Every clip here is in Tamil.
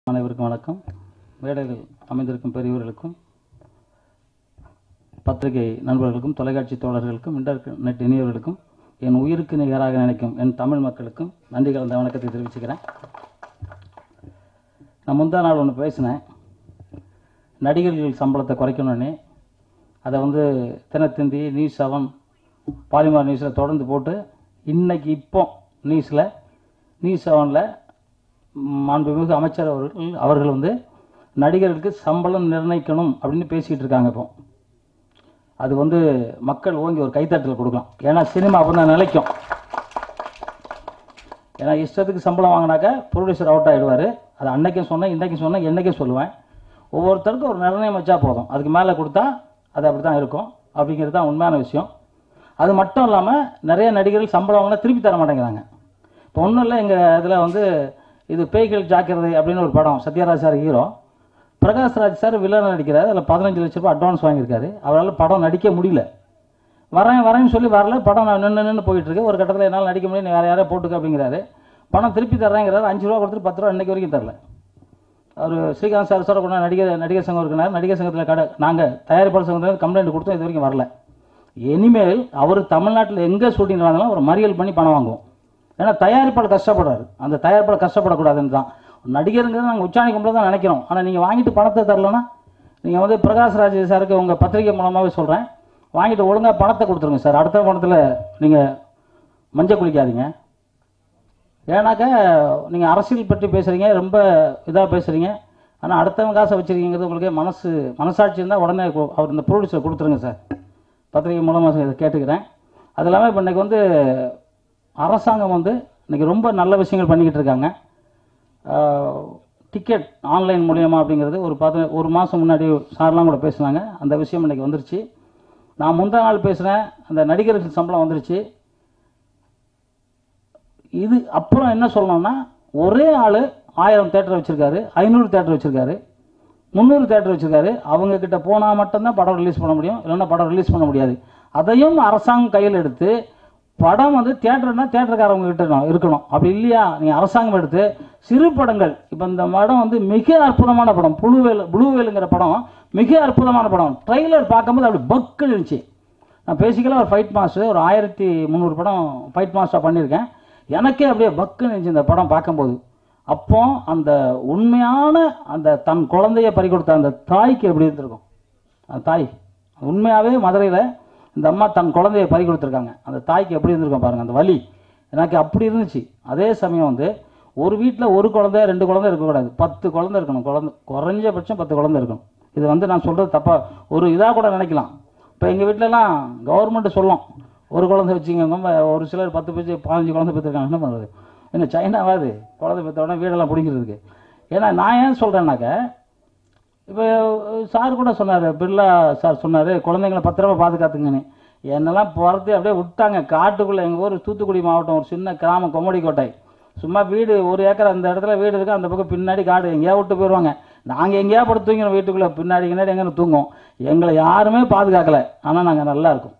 அனைவருக்கும் வணக்கம் மேடையில் அமைந்திருக்கும் பெரியவர்களுக்கும் பத்திரிகை நண்பர்களுக்கும் தொலைக்காட்சி தோழர்களுக்கும் இன்டர்நெட் இணையவர்களுக்கும் என் உயிருக்கு நிகராக நினைக்கும் என் தமிழ் மக்களுக்கும் நன்றி கலந்த வணக்கத்தை தெரிவிச்சுக்கிறேன் நான் முந்தா நாள் ஒன்று பேசினேன் நடிகர்கள் சம்பளத்தை குறைக்கணும்னு அதை வந்து தினத்தந்தி நியூஸ் செவன் பாலிமர் நியூஸில் தொடர்ந்து போட்டு இன்னைக்கு இப்போ நியூஸில் நியூஸ் செவனில் மாண்புமிகு அமைச்சர் அவர்கள் அவர்கள் வந்து நடிகர்களுக்கு சம்பளம் நிர்ணயிக்கணும் அப்படின்னு பேசிக்கிட்டு இருக்காங்க இப்போ அது வந்து மக்கள் ஓங்கி ஒரு கைத்தட்டல் கொடுக்கலாம் ஏன்னா சினிமா அப்போ தான் நிலைக்கும் ஏன்னா இஷ்டத்துக்கு சம்பளம் வாங்கினாக்க ப்ரொடியூசர் அவுட் ஆகிடுவார் அது அன்னைக்கும் சொன்னேன் இன்றைக்கும் சொன்னேன் என்றைக்கும் சொல்லுவேன் ஒவ்வொருத்தருக்கும் ஒரு நிர்ணயம் வச்சா போதும் அதுக்கு மேலே கொடுத்தா அது அப்படி தான் இருக்கும் அப்படிங்கிறது தான் உண்மையான விஷயம் அது மட்டும் இல்லாமல் நிறைய நடிகர்கள் சம்பளம் வாங்கினா திருப்பி தர மாட்டேங்கிறாங்க இப்போ ஒன்றும் இல்லை எங்கள் இதில் வந்து இது பேய்கள் ஜாக்கிரதை அப்படின்னு ஒரு படம் Sathyaraj sir hero Prakash Raj sir villain நடிக்கிறார் அதில் பதினஞ்சு லட்ச ரூபாய் அட்வான்ஸ் வாங்கியிருக்காரு அவரால் படம் நடிக்க முடியல வரேன் வரேன்னு சொல்லி வரல படம் நான் நின்று நின்று போயிட்டு இருக்கு ஒரு கட்டத்தில் என்னால் நடிக்க முடியும் நீ வேறு யாரையா போட்டுக்க அப்படிங்கிறாரு பணம் திருப்பி தர்றேங்கிறாரு அஞ்சு ரூபா கொடுத்துட்டு பத்து ரூபா இன்னைக்கு வரைக்கும் தரல அவர் ஸ்ரீகாந்த் சார் சார் கூட நடிகர் நடிகர் சங்கம் இருக்கிறார் நடிகர் சங்கத்தில் கடை நாங்கள் தயாரிப்பாளர் சங்கத்தில் கம்ப்ளைண்ட் கொடுத்தோம் இது வரைக்கும் வரல இனிமேல் அவர் தமிழ்நாட்டில் எங்கே ஷூட்டிங் நடந்தாலும் ஒரு மறியல் பண்ணி பணம் வாங்குவோம் ஏன்னா தயாரிப்பாளர் கஷ்டப்படுறாரு அந்த தயாரிப்பாளர் கஷ்டப்படக்கூடாதுன்னு தான் நடிகருங்கிறது நாங்கள் உச்சாணி கும்பல தான் நினைக்கிறோம் ஆனால் நீங்கள் வாங்கிட்டு பணத்தை தரலன்னா நீங்கள் வந்து பிரகாஷ்ராஜ் சாருக்கு உங்கள் பத்திரிகை மூலமாகவே சொல்கிறேன் வாங்கிட்டு ஒழுங்காக பணத்தை கொடுத்துருங்க சார் அடுத்த பணத்தில் நீங்கள் மஞ்சள் குளிக்காதீங்க ஏன்னாக்கா நீங்கள் அரசியல் பற்றி பேசுகிறீங்க ரொம்ப இதாக பேசுகிறீங்க ஆனால் அடுத்தவங்க காசை வச்சுருக்கீங்கிறது உங்களுக்கு மனசு மனசாட்சி இருந்தால் உடனே கு- அவர் இந்த ப்ரொடியூசர் கொடுத்துருங்க சார் பத்திரிகை மூலமாக இதை கேட்டுக்கிறேன் அது இல்லாமல் இப்போ இன்றைக்கி வந்து அரசாங்கம் வந்து இன்றைக்கி ரொம்ப நல்ல விஷயங்கள் பண்ணிக்கிட்டு இருக்காங்க டிக்கெட் ஆன்லைன் மூலியமா அப்படிங்கிறது ஒரு பத்து ஒரு மாதம் முன்னாடி சார்லாம் கூட பேசுனாங்க அந்த விஷயம் இன்றைக்கி வந்துருச்சு நான் முந்தா நாள் பேசுகிறேன் அந்த நடிகர்கள் சம்பளம் வந்துருச்சு இது அப்புறம் என்ன சொல்லணும்னா ஒரே ஆள் ஆயிரம் தேட்டர் வச்சிருக்காரு ஐநூறு தேட்டர் வச்சிருக்காரு முந்நூறு தேட்டர் வச்சிருக்காரு அவங்க கிட்ட போனால் மட்டும்தான் படம் ரிலீஸ் பண்ண முடியும் இல்லைன்னா படம் ரிலீஸ் பண்ண முடியாது அதையும் அரசாங்கம் கையில் எடுத்து படம் வந்து தேட்டர்னா தேட்டருக்காரவங்க கிட்ட இருக்கணும். இருக்கணும் அப்படி இல்லையா நீங்கள் அரசாங்கம் எடுத்து சிறு படங்கள் இப்போ இந்த படம் வந்து மிக அற்புதமான படம் புழுவேல் புளுவேலுங்கிற படம் மிக அற்புதமான படம் ட்ரெய்லர் பார்க்கும்போது அப்படி பக்கு இருந்துச்சு நான் பேசிக்கலாக ஒரு ஃபைட் மாஸ்டர் ஒரு ஆயிரத்தி முந்நூறு படம் ஃபைட் மாஸ்டராக பண்ணியிருக்கேன் எனக்கே அப்படியே பக்குன்னு இருந்துச்சு இந்த படம் பார்க்கும்போது அப்போ அந்த உண்மையான அந்த தன் குழந்தைய பறி கொடுத்த அந்த தாய்க்கு எப்படி இருந்திருக்கும் அந்த தாய் உண்மையாகவே மதுரையில் இந்த அம்மா தன் குழந்தைய பறி கொடுத்துருக்காங்க அந்த தாய்க்கு எப்படி இருந்திருக்கும் பாருங்கள் அந்த வலி எனக்கு அப்படி இருந்துச்சு அதே சமயம் வந்து ஒரு வீட்டில் ஒரு குழந்தை ரெண்டு குழந்தை இருக்கக்கூடாது பத்து குழந்தை இருக்கணும் குழந்தை குறைஞ்சபட்சம் பத்து குழந்தை இருக்கணும் இது வந்து நான் சொல்கிறது தப்பாக ஒரு இதாக கூட நினைக்கலாம் இப்போ எங்கள் வீட்டிலலாம் கவர்மெண்ட் சொல்லும் ஒரு குழந்தை வச்சுக்கோங்க ஒரு சிலர் பத்து பேச்சு பதினஞ்சு குழந்தை பெற்றிருக்காங்க என்ன பண்ணுறது என்ன சைனாவாது குழந்தை பெற்ற உடனே வீடெல்லாம் பிடிக்கிறதுக்கு ஏன்னா நான் ஏன் சொல்கிறேன்னாக்க இப்போ சார் கூட சொன்னார் பிர்லா சார் சொன்னார் குழந்தைங்களை பத்திரமா பாதுகாத்துங்கன்னு என்னெல்லாம் பிறத்து அப்படியே விட்டாங்க காட்டுக்குள்ளே எங்கள் ஊர் தூத்துக்குடி மாவட்டம் ஒரு சின்ன கிராமம் கொம்மடிக்கோட்டை சும்மா வீடு ஒரு ஏக்கர் அந்த இடத்துல வீடு இருக்கு அந்த பக்கம் பின்னாடி காடு எங்கேயா விட்டு போயிடுவாங்க நாங்கள் எங்கேயா படுத்து தூங்கிறோம் வீட்டுக்குள்ளே பின்னாடி பின்னாடி எங்கே தூங்குவோம் எங்களை யாருமே பாதுகாக்கலை ஆனால் நாங்கள் நல்லா இருக்கோம்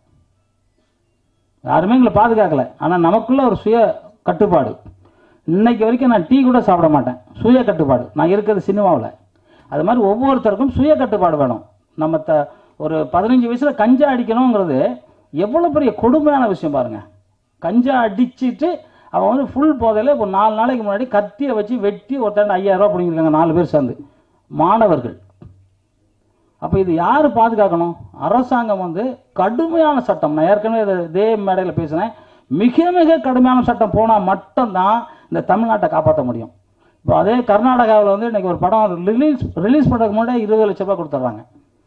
யாருமே எங்களை பாதுகாக்கலை ஆனால் நமக்குள்ள ஒரு சுய கட்டுப்பாடு இன்னைக்கு வரைக்கும் நான் டீ கூட சாப்பிட மாட்டேன் சுய கட்டுப்பாடு நான் இருக்கிறது சினிமாவில் அது மாதிரி ஒவ்வொருத்தருக்கும் சுய கட்டுப்பாடு வேணும் நம்ம த ஒரு பதினஞ்சு வயசில் கஞ்சா அடிக்கணுங்கிறது எவ்வளோ பெரிய கொடுமையான விஷயம் பாருங்க கஞ்சா அடிச்சிட்டு அவன் வந்து ஃபுல் போதையில் ஒரு நாலு நாளைக்கு முன்னாடி கத்தியை வச்சு வெட்டி ஒருத்தாண்டு ஐயாயிரம் ரூபா பிடிங்கிருக்காங்க நாலு பேர் சேர்ந்து மாணவர்கள் அப்போ இது யார் பாதுகாக்கணும் அரசாங்கம் வந்து கடுமையான சட்டம் நான் ஏற்கனவே இதை இதே மேடையில் பேசினேன் மிக மிக கடுமையான சட்டம் போனால் மட்டும்தான் இந்த தமிழ்நாட்டை காப்பாற்ற முடியும் இப்போ அதே கர்நாடகாவில் வந்து இன்னைக்கு ஒரு படம் ரிலீஸ் ரிலீஸ் பண்ணுறதுக்கு முன்னாடி இருபது லட்ச ரூபாய் கொடுத்துட்றாங்க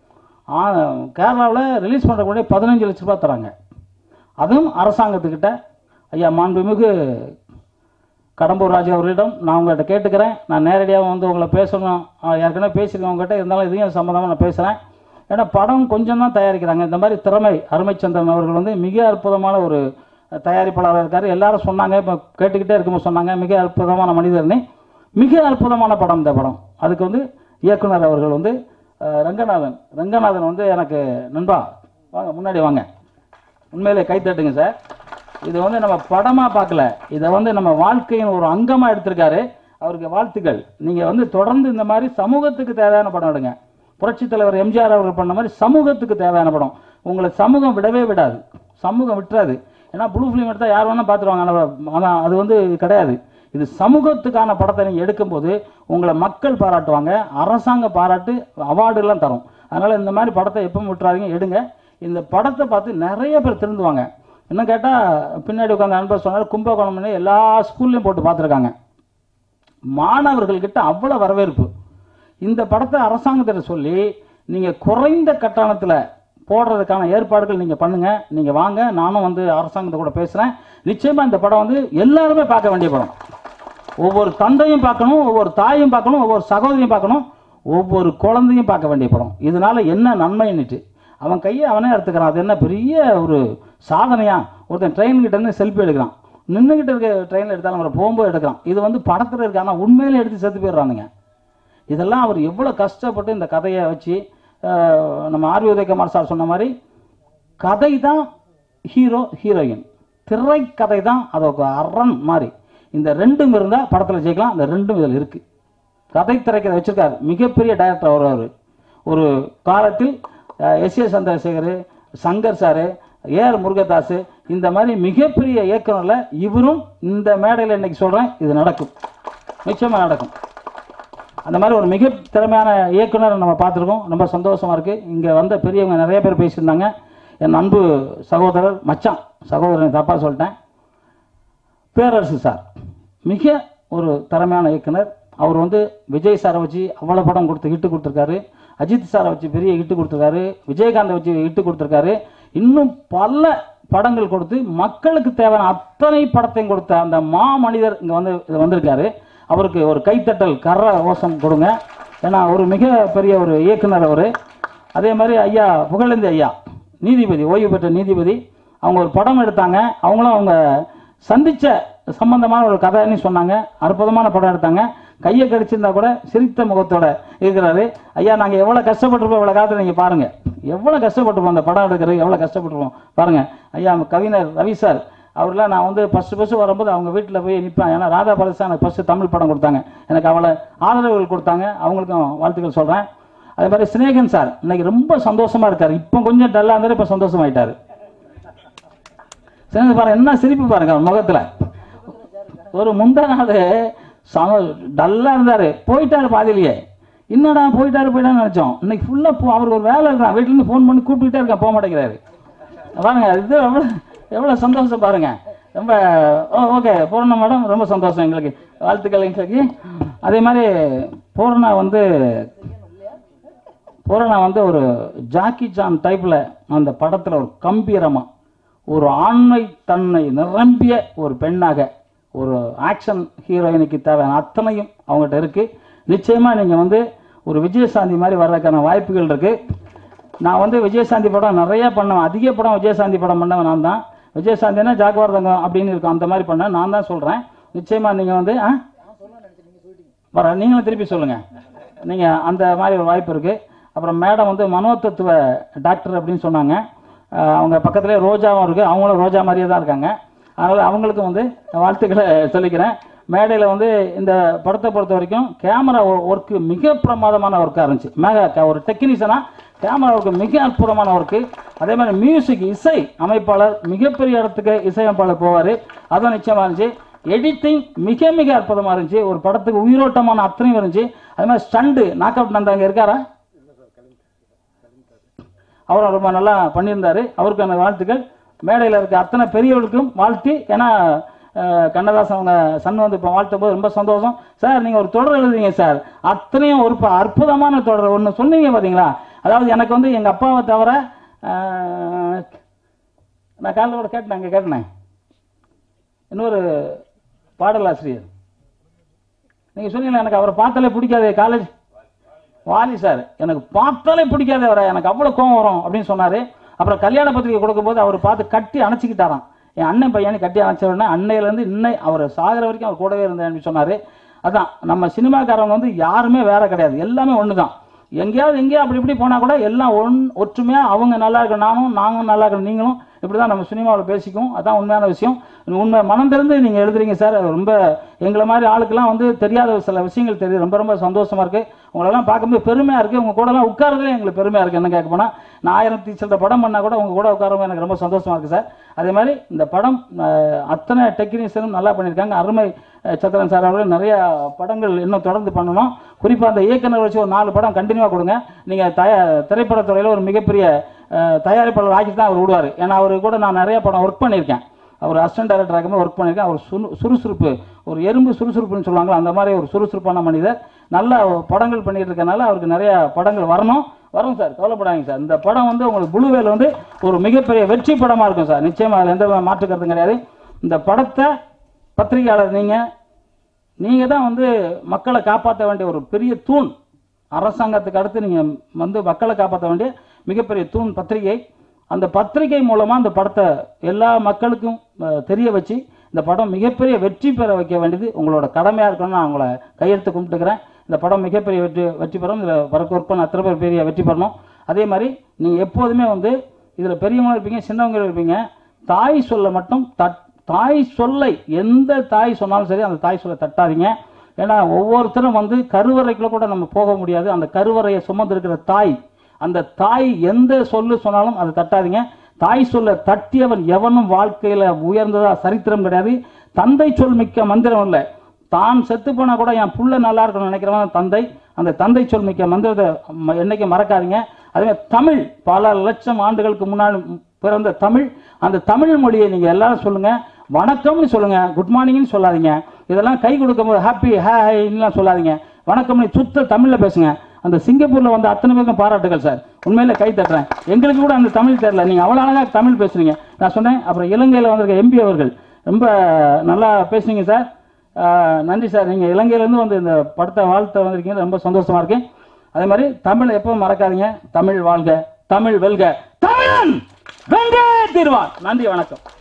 கேரளாவில் ரிலீஸ் பண்ணுறதுக்கு முன்னாடி பதினஞ்சு லட்ச ரூபாய் தராங்க அதுவும் அரசாங்கத்துக்கிட்ட ஐயா மாண்புமிகு கடம்பூர் ராஜு அவர்களிடம் நான் உங்கள்கிட்ட கேட்டுக்கிறேன் நான் நேரடியாக வந்து உங்களை பேசணும் ஆ, ஏற்கனவே பேசியிருக்கேன் உங்கள்கிட்ட இருந்தாலும் இதையும் சம்மந்தமாக நான் பேசுகிறேன் ஏன்னா படம் கொஞ்சம் தான் தயாரிக்கிறாங்க இந்த மாதிரி திறமை அருமைச்சந்திரன் அவர்கள் வந்து மிக அற்புதமான ஒரு தயாரிப்பாளராக இருக்கார் எல்லாரும் சொன்னாங்க இப்போ கேட்டுக்கிட்டே இருக்கும்போது சொன்னாங்க மிக அற்புதமான மனிதர்னு மிக அற்புதமான படம் இந்த படம் அதுக்கு வந்து இயக்குனர் அவர்கள் வந்து அஹ், ரங்கநாதன் ரங்கநாதன் வந்து எனக்கு நண்பா வாங்க முன்னாடி வாங்க உண்மையிலே கை தட்டுங்க சார் இது வந்து நம்ம படமா பார்க்கல இதை வந்து நம்ம வாழ்க்கையின் ஒரு அங்கமா எடுத்திருக்காரு அவருக்கு வாழ்த்துக்கள் நீங்க வந்து தொடர்ந்து இந்த மாதிரி சமூகத்துக்கு தேவையான படம் எடுங்க புரட்சி தலைவர் எம்ஜிஆர் அவர்கள் பண்ண மாதிரி சமூகத்துக்கு தேவையான படம் உங்களை சமூகம் விடவே விடாது சமூகம் விட்டுறாது ஏன்னா ப்ளூ ஃபிலிம் எடுத்தா யார் வேணா பார்த்துருவாங்க ஆனா- ஆனா அது வந்து கிடையாது இது சமூகத்துக்கான படத்தை நீங்க எடுக்கும்போது உங்களை மக்கள் பாராட்டுவாங்க அரசாங்க பாராட்டு அவார்டு எல்லாம் தரும் அதனால இந்த மாதிரி படத்தை எப்பவும் விட்டுறாதீங்க எடுங்க இந்த படத்தை பார்த்து நிறைய பேர் திருந்துவாங்க இன்னும் கேட்டா பின்னாடி உட்காந்து நண்பர் சொன்னார் கும்பகோணம்னு எல்லா ஸ்கூல்லையும் போட்டு பார்த்துருக்காங்க மாணவர்கள்கிட்ட அவ்வளவு வரவேற்பு இந்த படத்தை அரசாங்கத்திட்ட சொல்லி நீங்க குறைந்த கட்டணத்துல போடுறதுக்கான ஏற்பாடுகள் நீங்க பண்ணுங்க நீங்க வாங்க நானும் வந்து அரசாங்கத்தை கூட பேசுறேன் நிச்சயமா இந்த படம் வந்து எல்லாருமே பார்க்க வேண்டிய படம் ஒவ்வொரு தந்தையும் பார்க்கணும் ஒவ்வொரு தாயும் பார்க்கணும் ஒவ்வொரு சகோதரியும் பார்க்கணும் ஒவ்வொரு குழந்தையும் பார்க்க வேண்டிய படம் இதனால என்ன நன்மைன்னுட்டு அவன் கையை அவனே எடுத்துக்கிறான் அது என்ன பெரிய ஒரு சாதனையா ஒருத்தன் ட்ரெயின் கிட்ட இருந்து செல்ஃபி எடுக்கிறான் நின்றுகிட்ட இருக்க ட்ரெயினில் எடுத்தாலும் அவரை போகும்போது எடுக்கிறான் இது வந்து படத்தில் இருக்கு ஆனால் உண்மையிலே எடுத்து செத்து போயிடுறானுங்க இதெல்லாம் அவர் எவ்வளோ கஷ்டப்பட்டு இந்த கதையை வச்சு அஹ், நம்ம ஆர்வி உதயகுமார் சார் சொன்ன மாதிரி கதை தான் ஹீரோ ஹீரோயின் திரைக்கதை தான் அதோட அரண் மாதிரி இந்த ரெண்டும் இருந்தால் படத்தில் ஜெயிக்கலாம் இந்த ரெண்டும் இதில் இருக்கு கதை திரைக்கதை வச்சிருக்காரு மிகப்பெரிய டைரக்டர் அவர் அவர் ஒரு காலத்தில் S A Chandrasekhar Shankar sir AR Murugadoss இந்த மாதிரி மிகப்பெரிய இயக்குனர்ல இவரும் இந்த மேடையில் இன்னைக்கு சொல்றேன் இது நடக்கும் நிச்சயமா நடக்கும் அந்த மாதிரி ஒரு மிக திறமையான இயக்குனரை நம்ம பார்த்துருக்கோம் ரொம்ப சந்தோஷமா இருக்கு இங்க வந்த பெரியவங்க நிறைய பேர் பேசியிருந்தாங்க என் அன்பு சகோதரர் மச்சான் சகோதரன் தப்பா சொல்லிட்டேன் பேரரசு சார் மிக ஒரு திறமையான இயக்குனர் அவர் வந்து விஜய் சாரை வச்சு அவ்வளோ படம் கொடுத்து ஹிட்டு கொடுத்துருக்காரு அஜித் சாரை வச்சு பெரிய ஹிட்டு கொடுத்துருக்காரு விஜயகாந்தை வச்சு ஹிட்டு கொடுத்துருக்காரு இன்னும் பல படங்கள் கொடுத்து மக்களுக்கு தேவையான அத்தனை படத்தையும் கொடுத்த அந்த மா மனிதர் இங்கே வந்து இது வந்திருக்காரு அவருக்கு ஒரு கைத்தட்டல் கர ஓசம் கொடுங்க ஏன்னா ஒரு மிக பெரிய ஒரு இயக்குனர் அவர் அதே மாதிரி ஐயா புகழேந்தி ஐயா நீதிபதி ஓய்வு பெற்ற நீதிபதி அவங்க ஒரு படம் எடுத்தாங்க அவங்களும் அவங்க சந்திச்ச சம்பந்தமான ஒரு கதைன்னு சொன்னாங்க அற்புதமான படம் எடுத்தாங்க கையை கடிச்சிருந்தா கூட சிரித்த முகத்தோட இருக்கிறாரு ஐயா நாங்கள் எவ்வளோ கஷ்டப்பட்டிருப்போம் இவ்வளோ காலத்தில் நீங்கள் பாருங்க எவ்வளோ கஷ்டப்பட்டிருப்போம் அந்த படம் எடுக்கிறது எவ்வளோ கஷ்டப்பட்டிருப்போம் பாருங்க ஐயா கவிஞர் ரவி சார் அவர்லாம் நான் வந்து ஃபஸ்ட்டு ஃபஸ்ட்டு வரும்போது அவங்க வீட்டில் போய் நிற்பேன் ஏன்னா ராதா பரதேசா எனக்கு ஃபஸ்ட்டு தமிழ் படம் கொடுத்தாங்க எனக்கு அவளை ஆதரவுகள் கொடுத்தாங்க அவங்களுக்கும் வாழ்த்துக்கள் சொல்கிறேன் அதே மாதிரி சினேகன் சார் இன்னைக்கு ரொம்ப சந்தோஷமா இருக்காரு இப்போ கொஞ்சம் டல்லாக இருந்தாரு இப்போ சந்தோஷமாயிட்டாரு சினேகன் பாருங்க என்ன சிரிப்பு பாருங்க அவர் முகத்துல ஒரு முந்தா நாள் சம டல்லா இருந்தாரு போயிட்டாரு பாதியிலேயே என்னடா போயிட்டாரு போயிட்டான்னு நினைச்சோம் இன்னைக்கு ஃபுல்லா அவருக்கு ஒரு வேலை இருக்கான் வீட்டுல இருந்து ஃபோன் பண்ணி கூப்பிட்டுட்டே இருக்கான் போக மாட்டேங்கிறாரு பாருங்க இது எவ்வளவு எவ்வளவு சந்தோஷம் பாருங்க ரொம்ப ஓகே பூர்ணா மேடம் ரொம்ப சந்தோஷம் எங்களுக்கு வாழ்த்துக்கள் எங்களுக்கு அதே மாதிரி பூர்ணா வந்து பூரணா வந்து ஒரு ஜாக்கி ஜான் டைப்ல அந்த படத்துல ஒரு கம்பீரமா ஒரு ஆண்மை தன்னை நிரம்பிய ஒரு பெண்ணாக ஒரு ஆக்ஷன் ஹீரோயினுக்கு தேவையான அத்தனையும் அவங்ககிட்ட இருக்கு நிச்சயமா நீங்க வந்து ஒரு விஜயசாந்தி மாதிரி வர்றதுக்கான வாய்ப்புகள் இருக்கு நான் வந்து விஜயசாந்தி படம் நிறைய பண்ணுவேன் அதிக படம் விஜயசாந்தி படம் பண்ணவன் நான் தான் விஜயசாந்தினா ஜாக்குவார் தங்கம் அப்படின்னு இருக்கும் அந்த மாதிரி பண்ண நான் தான் சொல்றேன் நிச்சயமா நீங்க வந்து ஆ வர நீங்களும் திருப்பி சொல்லுங்க நீங்க அந்த மாதிரி ஒரு வாய்ப்பு இருக்கு அப்புறம் மேடம் வந்து மனோதத்துவ டாக்டர் அப்படின்னு சொன்னாங்க அஹ் அவங்க பக்கத்துலேயே ரோஜாவும் இருக்கு அவங்களும் ரோஜா மாதிரியே தான் இருக்காங்க அதனால அவங்களுக்கும் வந்து வாழ்த்துக்களை சொல்லிக்கிறேன் மேடையில் வந்து இந்த படத்தை பொறுத்த வரைக்கும் கேமரா ஒர்க்கு மிக பிரமாதமான ஒர்க்காக இருந்துச்சு மேக ஒரு டெக்னீஷியனா கேமரா ஒர்க்கு மிக அற்புதமான ஒர்க்கு அதே மாதிரி மியூசிக் இசை அமைப்பாளர் மிகப்பெரிய இடத்துக்கு இசையமைப்பாளர் போவார் அதுவும் நிச்சயமா இருந்துச்சு எடிட்டிங் மிக மிக அற்புதமா இருந்துச்சு ஒரு படத்துக்கு உயிரோட்டமான அத்தனையும் இருந்துச்சு அதே மாதிரி ஸ்டண்டு நாக் அவுட் நந்தா அங்க இருக்காரா அவரும் ரொம்ப நல்லா பண்ணியிருந்தாரு அவருக்கான வாழ்த்துக்கள் மேடையில் இருக்க அத்தனை பெரியவர்களுக்கும் வாழ்த்தி ஏன்னா அஹ், கண்ணதாசன் அவங்க சன் வந்து இப்போ வாழ்த்தும் போது ரொம்ப சந்தோஷம் சார் நீங்கள் ஒரு தொடர் எழுதுறீங்க சார் அத்தனையும் ஒரு ப- அற்புதமான தொடர் ஒன்று சொன்னீங்க பார்த்தீங்களா அதாவது எனக்கு வந்து எங்கள் அப்பாவை தவிர அஹ், நான் காலையில் கூட கேட்டேன் அங்கே கேட்டேனே இன்னொரு பாடலாசிரியர் நீங்க சொன்னீங்களா எனக்கு அவரை பார்த்தாலே பிடிக்காது காலேஜ் வாலி சார் எனக்கு பார்த்தாலே பிடிக்காது அவரை எனக்கு அவ்வளவு கோவம் வரும் அப்படின்னு சொன்னாரு அப்புறம் கல்யாண பத்திரிகை கொடுக்கும்போது அவர் பார்த்து கட்டி அணைச்சிக்கிட்டாராம் என் அண்ணன் பையனை கட்டி அணைச்ச உடனே அன்னையிலேருந்து இன்னை அவர் சாகிற வரைக்கும் அவர் கூடவே இருந்தேன்னு சொன்னாரு அதான் நம்ம சினிமாக்காரவங்க வந்து யாருமே வேற கிடையாது எல்லாமே ஒன்று தான் எங்கேயாவது எங்கேயா அப்படி இப்படி போனால் கூட எல்லாம் ஒன் ஒற்றுமையாக அவங்க நல்லா இருக்கணும் நானும் நாங்களும் நல்லா இருக்கணும் நீங்களும் இப்படி தான் நம்ம சினிமாவில் பேசிக்கும் அதான் உண்மையான விஷயம் உண்மை மனம் திறந்து நீங்கள் எழுதுறீங்க சார் அது ரொம்ப எங்களை மாதிரி ஆளுக்கெல்லாம் வந்து தெரியாத சில விஷயங்கள் தெரியுது ரொம்ப ரொம்ப சந்தோஷமா இருக்கு உங்களெல்லாம் பார்க்கும்போது பெருமையாக இருக்குது உங்கள் கூடலாம் உட்காரதுல எங்களுக்கு பெருமையாக இருக்குது என்ன கேட்க போனால் நான் ஆயிரத்தி சில்லற படம் பண்ணால் கூட உங்கள் கூட உட்காரவும் எனக்கு ரொம்ப சந்தோஷமா இருக்குது சார் அதே மாதிரி இந்த படம் அஹ், அத்தனை டெக்னீஷியனும் நல்லா பண்ணியிருக்காங்க அருமை அஹ், சந்திரன் சார் அவர்கள் நிறைய படங்கள் இன்னும் தொடர்ந்து பண்ணணும் குறிப்பாக அந்த இயக்குனர் வச்சு ஒரு நாலு படம் கண்டினியூவாக கொடுங்க நீங்கள் தய திரைப்படத்துறையில் ஒரு மிகப்பெரிய அஹ், தயாரிப்பாளர் ஆக்கி தான் அவர் விடுவார் ஏன்னா அவர் கூட நான் நிறைய படம் ஒர்க் பண்ணியிருக்கேன் அவர் அசிஸ்டன்ட் டைரக்டராக ஒர்க் பண்ணியிருக்கேன் அவர் சுரு சுறுசுறுப்பு ஒரு எறும்பு சுறுசுறுப்புன்னு சொல்லுவாங்களா அந்த மாதிரி ஒரு சுறுசுறுப்பான மனிதர் நல்ல படங்கள் பண்ணிட்டு இருக்கனால அவருக்கு நிறைய படங்கள் வரணும் வரும் சார் கவலைப்படாதீங்க சார் இந்த படம் வந்து உங்களுக்கு புளுவேல் வந்து ஒரு மிகப்பெரிய வெற்றி படமாக இருக்கும் சார் நிச்சயமாக அதில் எந்த மாற்று கருத்தும் கிடையாது இந்த படத்தை பத்திரிகையாளர் நீங்கள் நீங்கள் தான் வந்து மக்களை காப்பாற்ற வேண்டிய ஒரு பெரிய தூண் அரசாங்கத்துக்கு அடுத்து நீங்கள் வந்து மக்களை காப்பாற்ற வேண்டிய மிகப்பெரிய தூண் பத்திரிகை அந்த பத்திரிகை மூலமாக அந்த படத்தை எல்லா மக்களுக்கும் அஹ், தெரிய வச்சு இந்த படம் மிகப்பெரிய வெற்றி பெற வைக்க வேண்டியது உங்களோட கடமையாக இருக்கணும்னு நான் உங்களை கையெழுத்து கும்பிட்டுக்கிறேன் இந்த படம் மிகப்பெரிய வெற்றி வெற்றி பெறும் இதில் வரக்கு ஒர்க் பண்ண அத்தனை பேர் பெரிய வெற்றி பெறணும் அதே மாதிரி நீங்கள் எப்போதுமே வந்து இதில் பெரியவங்களும் இருப்பீங்க சின்னவங்களும் இருப்பீங்க தாய் சொல்ல மட்டும் தட் தாய் சொல்லை எந்த தாய் சொன்னாலும் சரி அந்த தாய் சொல்லை தட்டாதீங்க ஏன்னா ஒவ்வொருத்தரும் வந்து கருவறைக்குள்ள கூட நம்ம போக முடியாது அந்த கருவறையை சுமந்திருக்கிற தாய் அந்த தாய் எந்த சொல்லு சொன்னாலும் அதை தட்டாதீங்க தாய் சொல்ல தட்டியவன் எவனும் வாழ்க்கையில உயர்ந்ததா சரித்திரம் கிடையாது தந்தை சொல் மிக்க மந்திரம் இல்லை தான் செத்து போனா கூட என் புள்ள நல்லா இருக்கணும்னு நினைக்கிறவன் தந்தை அந்த தந்தை சொல் மிக்க மந்திரத்தை ம- என்னைக்கும் மறக்காதீங்க அதே மாதிரி தமிழ் பல லட்சம் ஆண்டுகளுக்கு முன்னாடி பிறந்த தமிழ் அந்த தமிழ் மொழியை நீங்க எல்லாரும் சொல்லுங்க வணக்கம்னு சொல்லுங்க குட் மார்னிங்னு சொல்லாதீங்க இதெல்லாம் கை கொடுக்கும்போது ஹாப்பி ஹாய்லாம் சொல்லாதீங்க வணக்கம்னு சுத்த தமிழ்ல பேசுங்க அந்த சிங்கப்பூர்ல வந்து அத்தனை பேருக்கும் பாராட்டுகள் சார் உண்மையில கை தட்டுறேன் எங்களுக்கு கூட அந்த தமிழ் தெரியல நீங்க அவ்வளவு அழகா தமிழ் பேசுறீங்க நான் சொன்னேன் அப்புறம் இலங்கையில வந்திருக்க எம்பி அவர்கள் ரொம்ப நல்லா பேசுனீங்க சார் ஆஹ் நன்றி சார் நீங்கள் இலங்கையிலேருந்து வந்து இந்த படத்தை வாழ்த்த வந்திருக்கீங்க ரொம்ப சந்தோஷமா இருக்கு அதே மாதிரி தமிழை எப்பவும் மறக்காதீங்க தமிழ் வாழ்க தமிழ் வெல்க தமிழன் வெல்க தீர்வான் நன்றி வணக்கம்